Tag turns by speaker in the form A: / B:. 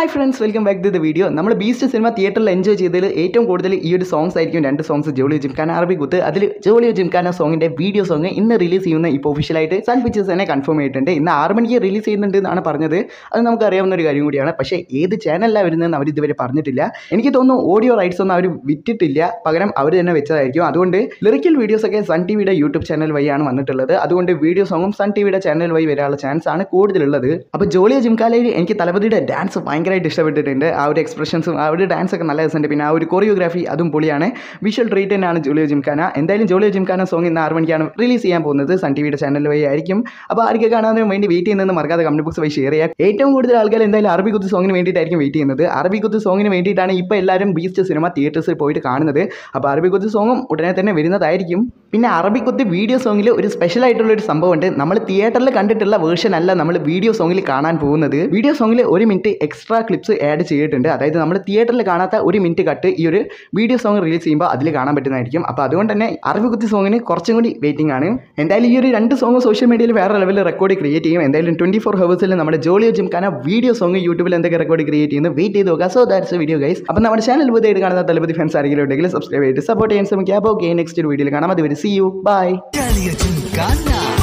A: hi friends welcome back to the video നമ്മൾ Beast cinema തിയേറ്ററിൽ enjoy ചെയ്തതിൽ ഏറ്റവും കൂടുതൽ ഈ ഒരു സോങ്സ് ആയിരിക്കും രണ്ട് സോങ്സ് ജോളിയോ ജിംഖാന അറബി കുത്ത് അതിൽ ജോളിയോ ജിംഖാന സോങ്ങിന്റെ വീഡിയോ സോങ് ഇന്ന് റിലീസ് ചെയ്യുന്ന ഇപ്പോൾ ഒഫീഷ്യലായിട്ട് സൺ പിക്ചേഴ്സ് തന്നെ കൺഫേം ചെയ്തിട്ടുണ്ട് ഇന്ന് ആറ് മണിക്ക് റിലീസ് ചെയ്യുന്നുണ്ട് എന്നാണ് പറഞ്ഞത് അത് നമുക്ക് അറിയാവുന്ന ഒരു കാര്യം കൂടിയാണ് പക്ഷേ ഏത് ചാനലിലാണ് വരുന്നതെന്ന് അവർ ഇതുവരെ പറഞ്ഞിട്ടില്ല എനിക്ക് തോന്നുന്നു ഓഡിയോ റൈറ്റ്സ് ഒന്നും അവർ വിറ്റിട്ടില്ല പകരം അവർ തന്നെ വെച്ചതായിരിക്കും അതുകൊണ്ട് ലിറിക്കൽ വീഡിയോസ് ഒക്കെ സൺ ടി വിയുടെ യൂട്യൂബ് ചാനൽ വഴിയാണ് വന്നിട്ടുള്ളത് അതുകൊണ്ട് വീഡിയോ സോങ്ങും സൺ ടി വിയുടെ ചാനൽ വഴി വരാനുള്ള ചാൻസ് ആണ് കൂടുതലുള്ളത് അപ്പോൾ ജോളിയോ ജിംഖാലയിൽ എനിക്ക് തലപതിയുടെ ഡാൻസ് ഭയങ്കരമായിട്ട് ഇഷ്ടപ്പെട്ടിട്ടുണ്ട് ആ ഒരു എക്സ്പ്രഷൻസും ആ ഒരു ഡാൻസ് ഒക്കെ നല്ല രസമുണ്ട് പിന്നെ ആ ഒരു കൊറിയോഗ്രാഫി അതും പൊളിയാണ് വിഷ്വൽ ട്രീറ്റ് തന്നെയാണ് ജോളിയോ ജിംഖാന എന്തായാലും ജോളിയോ ജിംഖാന സോങ് ഇന്ന് ആറ് മണിക്കാണ് റിലീസ് ചെയ്യാൻ പോകുന്നത് സൺ ടി വിയുടെ ചാനൽ വഴി ആയിരിക്കും അപ്പോൾ ആർക്ക് കാണാൻ വേണ്ടി വെയിറ്റ് ചെയ്യുന്നത് മറക്കാതെ കമന്റ് ബോക്സ് വഴി ഷെയർ ചെയ്യുക ഏറ്റവും കൂടുതൽ ആൾക്കാർ എന്തായാലും അറബി കുത്ത് സോങ്ങിന് വേണ്ടിയിട്ടായിരിക്കും വെയിറ്റ് ചെയ്യുന്നത് അറബി കുത്ത് സോങ്ങിന് വേണ്ടിയിട്ടാണ് ഇപ്പോൾ എല്ലാവരും ബീസ്റ്റ് സിനിമ തിയേറ്റേഴ്സിൽ പോയിട്ട് കാണുന്നത് അപ്പോൾ അറബി കുത്ത് സോങ്ങും ഉടനെ തന്നെ വരുന്നതായിരിക്കും പിന്നെ അറബി കുത്ത് വീഡിയോ സോങ്ങിൽ ഒരു സ്പെഷ്യൽ ആയിട്ടുള്ള ഒരു സംഭവമുണ്ട് നമ്മൾ തിയേറ്ററിൽ കണ്ടിട്ടുള്ള വേർഷൻ അല്ല നമ്മൾ വീഡിയോ സോങ്ങിൽ കാണാൻ പോകുന്നത് വീഡിയോ സോങ്ങിൽ ഒരു മിനിറ്റ് എക്സ്ട്രാ ക്ലിപ്സ് ആഡ് ചെയ്തിട്ടുണ്ട് അതായത് നമ്മൾ തിയേറ്ററിൽ കാണാത്ത ഒരു മിനിറ്റ് കട്ട് ഈ ഒരു വീഡിയോ സോങ് റിലീസ് ചെയ്യുമ്പോൾ അതിൽ കാണാൻ പറ്റുന്നതായിരിക്കും അപ്പോൾ അതുകൊണ്ട് തന്നെ അറബി കുത്തി സോങ്ങിന് കുറച്ചും കൂടി വെയിറ്റിംഗ് ആണ് എന്തായാലും ഈ ഒരു രണ്ട് സോങ് സോഷ്യൽ മീഡിയയിൽ വേറെ ലെവലിൽ റെക്കോർഡ് ക്രിയേറ്റ് ചെയ്യും എന്തായാലും ട്വൻറ്റി ഫോർ ഹവേഴ്സിൽ നമ്മുടെ ജോളിയോ ജിംഖാന വീഡിയോ സോങ് യൂട്യൂബിൽ എന്തൊക്കെ റെക്കോർഡ് ക്രിയേറ്റ് ചെയ്യുന്നു വെയിറ്റ് ചെയ്ത് നോക്കുക സോ ദാറ്റ്സ് വീഡിയോ ഗൈസ് അപ്പോൾ നമ്മുടെ ചാനൽ പുതിയതായിട്ട് കാണുന്ന തലപതി ഫാൻസ് ആരെങ്കിലും ഉണ്ടെങ്കിൽ സബ്സ്ക്രൈബ് ചെയ്ത് സപ്പോർട്ട് ചെയ്യാൻ ശ്രമിക്കുക അപ്പോൾ ഓക്കെ നെക്സ്റ്റ് വീഡിയോയിൽ കാണാം അതുവരെ see you bye
B: Italia Gincana